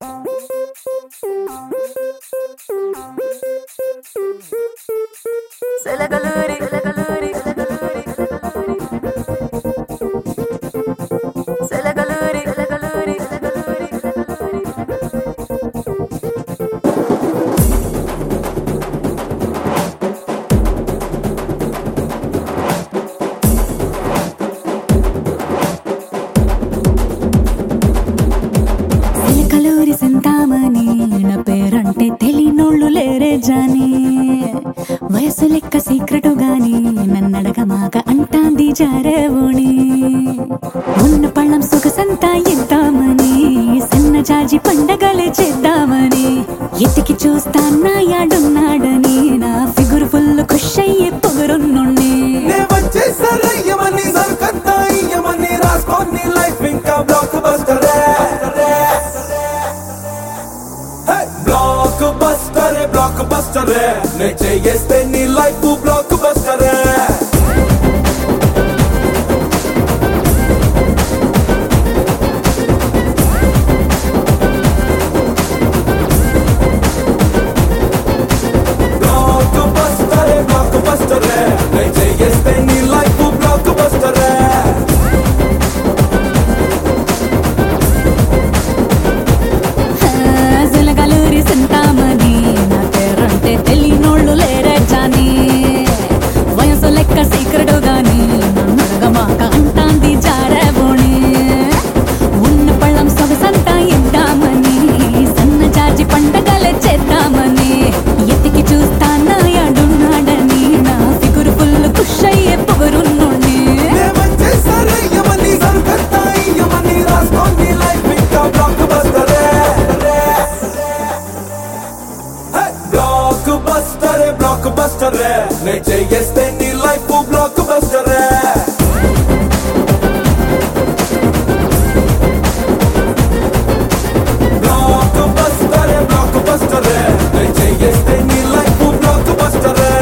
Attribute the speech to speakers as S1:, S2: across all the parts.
S1: సెలగలూరి సెలగలూరి సెలగలూరి సెలగలూరి సెలగలూరి
S2: సిలకలూరి సింతామణి నా పేరంటే తెలియనోళ్ళు లేరే జాని వయసు లెక్క సీక్రెటు గాని నన్నడగ మాక అంటాంది జారేవుని ఉన్న పళ్ళం సొగసంతా ఇద్దామని సన్న జాజి పండగలే చేద్దామని ఎతికి చూస్తాన్నా యాడున్నాడని నా ఫిగురు ఫుల్ ఖుష్ అయ్యే పొగరున్నుండి
S3: నే వచ్చేసరయ్యమని సరుకంతా ఇయ్యమని రాసుకోని లైఫ్ ఇంకా బ్లాక్ బస్టరే బ్లాక్ బస్టరే బ్లాక్ బస్టరే నే చేయేస్తే నీ లైఫ్ బ్లాక్ బస్టరే బ్లాక్ బస్టరే బ్లాక్ బస్టరే నే చేయేస్తే నీ లైఫ్ బ్లాక్ బస్టరే
S2: సిలకలూరి సింతామణి నా పేరంటే తెలియనోళ్ళు లేరే జాని వయసు లెక్క సీక్రెటు గాని నన్నడగ మాక అంటాంది జారేబోణి ఉన్న పళ్ళం సొగసంతా ఇద్దామని సన్న జాజి పండగలే చేద్దామని ఎతికి చూస్తానా యాడున్నాడని నా ఫిగురు ఫుల్ ఖుష్ అయ్యే పొగరున్నోణ్ణి
S3: నే వచ్చేసరయ్యమని సరుకంతా ఇయ్యమని రాసుకోని లైఫ్ ఇంకా బ్లాక్ బస్టరే బ్లాక్ బస్టరే బ్లాక్ బస్టరే నే చేయేస్తే నీ లైఫ్ బ్లాక్ బస్టరే బ్లాక్ బస్టరే బ్లాక్ బస్టరే నే చేయేస్తే నీ లైఫ్ బ్లాక్ బస్టరే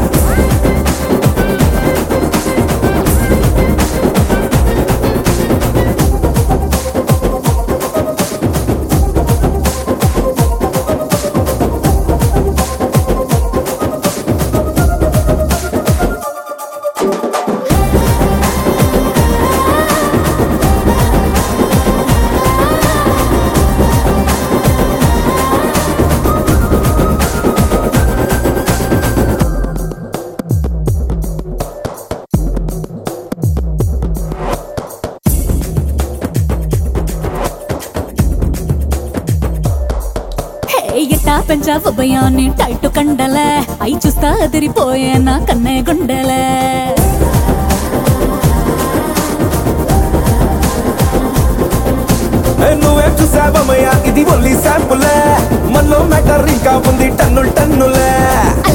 S2: హే ఎట్టా పెంచావు భయాన్ని టైట్ కండలే అయి చూస్తా అదిరిపోయే నా కన్నే గుండెలే
S3: ఏ నువ్వేం చూసావమ్మయ్యా ఇది ఓన్లీ శాంపులే మనలో మ్యాటర్ ఇంకా ఉంది టన్నులు టన్నులే